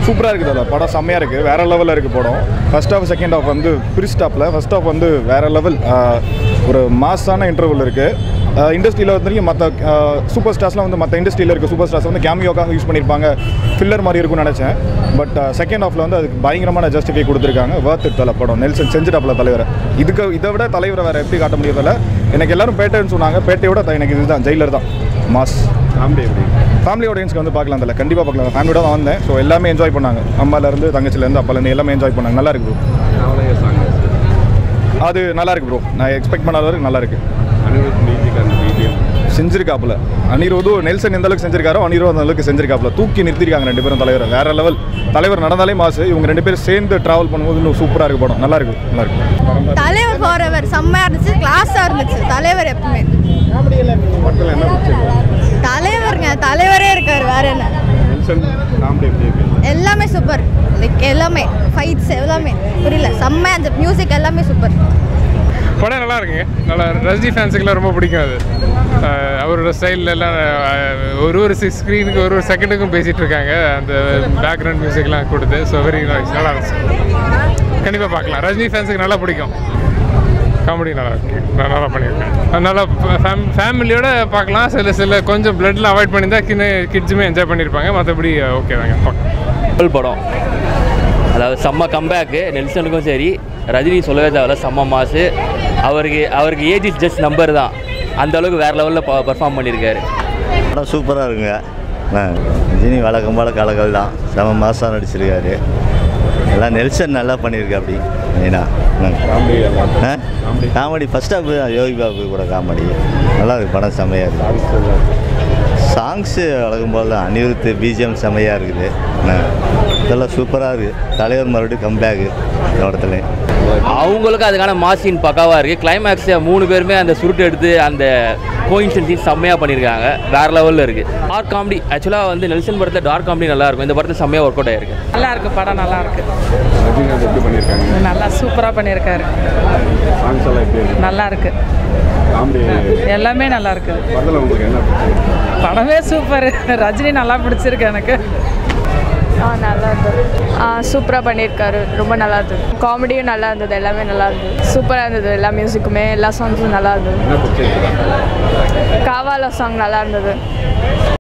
சூப்பராக இருக்குது அதில் படம் செம்மையாக இருக்குது வேறு லெவலில் இருக்குது படம் ஃபர்ஸ்ட் ஹாஃப் செகண்ட் ஹாஃப் வந்து பிரிஸ்டாப்பில் ஃபர்ஸ்ட் ஹாஃப் வந்து வேறு லெவல் ஒரு மாஸான இன்டர்வல் இருக்குது இண்டஸ்ட்ரியில் வந்து மற்ற சூப்பர் ஸ்டார்ஸ்லாம் வந்து மற்ற இண்டஸ்ட்ரியில் இருக்க சூப்பர் ஸ்டார்ஸ் வந்து கேமியோக்காக யூஸ் பண்ணியிருப்பாங்க ஃபில்லர் மாதிரி இருக்கும்னு நினச்சேன் பட் செகண்ட் ஹாஃபில் வந்து அதுக்கு பயங்கரமான ஜஸ்டிஃபை கொடுத்துருக்காங்க வேர்த் தலை படம் நெல்சன் செஞ்சுட்டாப்ல தலைவர் இதுக்கு இதை விட தலைவரை வேறு எப்படி காட்ட முடியதில்ல எனக்கு எல்லாரும் பேட்டைன்னு சொன்னாங்க பேட்டையோட த- எனக்கு இதுதான் ஜெயிலர் தான் மாஸ் காமெடி எப்படி ஃபேமிலி ஆடியன்ஸ்க்கு வந்து பார்க்கலாம் அதில் கண்டிப்பாக பார்க்கலாம் ஃபேமிலியோட தான் வந்தேன் ஸோ எல்லாமே என்ஜாய் பண்ணாங்க அம்மாலேருந்து தங்கச்சிலேருந்து அப்பாலேருந்து எல்லாமே என்ஜாய் பண்ணாங்க நல்லா இருக்கு ப்ரோ நாவலைய சாங் அது நல்லா இருக்கு ப்ரோ நான் எக்ஸ்பெக்ட் பண்ணாத வரைக்கும் நல்லா இருக்கு அனிருத் மியூசிக் அண்ட் பிஜிஎம் செஞ்சிருக்காப்புல அனிருதும் நெல்சன் எந்த அளவுக்கு செஞ்சிருக்காரோ அனிருத் அந்த அளவுக்கு செஞ்சிருக்காப்புல தூக்கி நிறுத்திருக்காங்க ரெண்டு பேரும் தலைவர் வேற லெவல் தலைவர் நடந்தாலே மாசு இவங்க ரெண்டு பேரும் சேர்ந்து டிராவல் பண்ணும்போது இன்னும் சூப்பராக இருக்கு படம் நல்லா இருக்கு நல்லா இருக்கு தலைவர் ஃபார் செம்மையாக இருந்துச்சு கிளாஸாக இருந்துச்சு தலைவர் எப்பவுமே படத்தில் என்ன பிடிச்சிருக்கு தலைவருங்க தலைவரே இருக்கார் வேற என்ன நெல்சன் காமெடி எப்படி இருக்கு எல்லாமே சூப்பர் லைக் எல்லாமே ஃபைட்ஸ் எல்லாமே புரியல செம்மையாக இருந்துச்சு மியூசிக் எல்லாமே சூப்பர் படம் நல்லா இருக்குங்க நல்லா ரஜினி ஃபேன்ஸுக்கெல்லாம் ரொம்ப பிடிக்கும் அது அஹ் அவரோட ஸ்டைலில் எல்லாம் அஹ், ஒரு ஒரு ஸ்க்ரீனுக்கு ஒரு ஒரு செகண்டுக்கும் பேசிகிட்டு இருக்காங்க அந்த பேக்ரவுண்ட் மியூசிக்லாம் கொடுத்து ஸோ வெரி நைஸ் நல்லா இருந்துச்சு கண்டிப்பாக பார்க்கலாம் ரஜினி ஃபேன்ஸுக்கு நல்லா பிடிக்கும் காமெடி நல்லா இருக்கு நான் நல்லா பண்ணியிருக்கேன் நல்லா ஃபேம் ஃபேமிலியோட பார்க்கலாம் சில சில கொஞ்சம் பிளட்லாம் அவாய்ட் பண்ணியிருந்தா கின்னு கிட்ஸுமே என்ஜாய் பண்ணியிருப்பாங்க மற்றபடி ஓகே தாங்க பார்க்கலாம் முதல் படம் அதாவது செம்ம கம்பேக்கு நெல்சனுக்கும் சரி ரஜினி சொல்லவே தேவையில்ல செம்ம மாசு அவருக்கு அவருக்கு ஏஜ் இஸ் ஜஸ்ட் நம்பர் தான் அந்த அளவுக்கு வேறு லெவலில் பர்ஃபார்ம் பண்ணியிருக்காரு படம் சூப்பராக இருக்குங்க ஆ, ரஜினி வழக்கம் போல கலக்கல் தான் செம மாதம் நடிச்சிருக்காரு எல்லாம் நெல்சன் நல்லா பண்ணியிருக்கா அப்படி காமெடி எல்லாம் மெயினாக comedy first half Yogi Babu கூட காமெடி நல்லா இருக்கு படம் செம்மையாக இருக்கு சாங்ஸு வழக்கம் போல் தான் அனிருத் பிஜிஎம் செம்மையாக இருக்குது ஆ, இதெல்லாம் சூப்பராக இருக்குது தலைவர் மறுபடியும் கம்பேக்கு இந்த இடத்துல அவங்களுக்கு அதுக்கான மாசின் பக்காவாக இருக்குது கிளைமேக்ஸை மூணு பேருமே அந்த சுருட்டு எடுத்து அந்த கோயின்ஸ்டன்ஸையும் செம்மையாக பண்ணியிருக்காங்க வேறு லெவலில் இருக்குது டார்க் காமெடி ஆக்சுவலாக வந்து நெல்சன் படத்தில் டார்க் காமெடி நல்லா இருக்கும் இந்த படத்தில் செம்மையாக ஒர்க் அவுட் ஆயிருக்கு நல்லா இருக்கு படம் நல்லா இருக்கு ரஜினிகாந்த் எப்படி பண்ணியிருக்காங்க நல்லா சூப்பராக பண்ணியிருக்காரு சாங்ஸ் எல்லாம் எப்படி இருக்கு நல்லா இருக்கு காமெடி எல்லாமே நல்லா இருக்குது படத்தில் உங்களுக்கு என்ன பிடிச்சிருக்கு படமே சூப்பர் ரஜினி நல்லா பிடிச்சிருக்கு எனக்கு ஆ நல்லா இருந்தது ஆ சூப்பராக பண்ணியிருக்காரு ரொம்ப நல்லா இருந்தது காமெடியும் நல்லா இருந்தது எல்லாமே நல்லா இருந்தது சூப்பராக இருந்தது எல்லா மியூசிக்குமே எல்லா சாங்ஸும் நல்லா இருந்தது என்ன பிடிச்சிருக்கு காவாலா சாங் நல்லா இருந்தது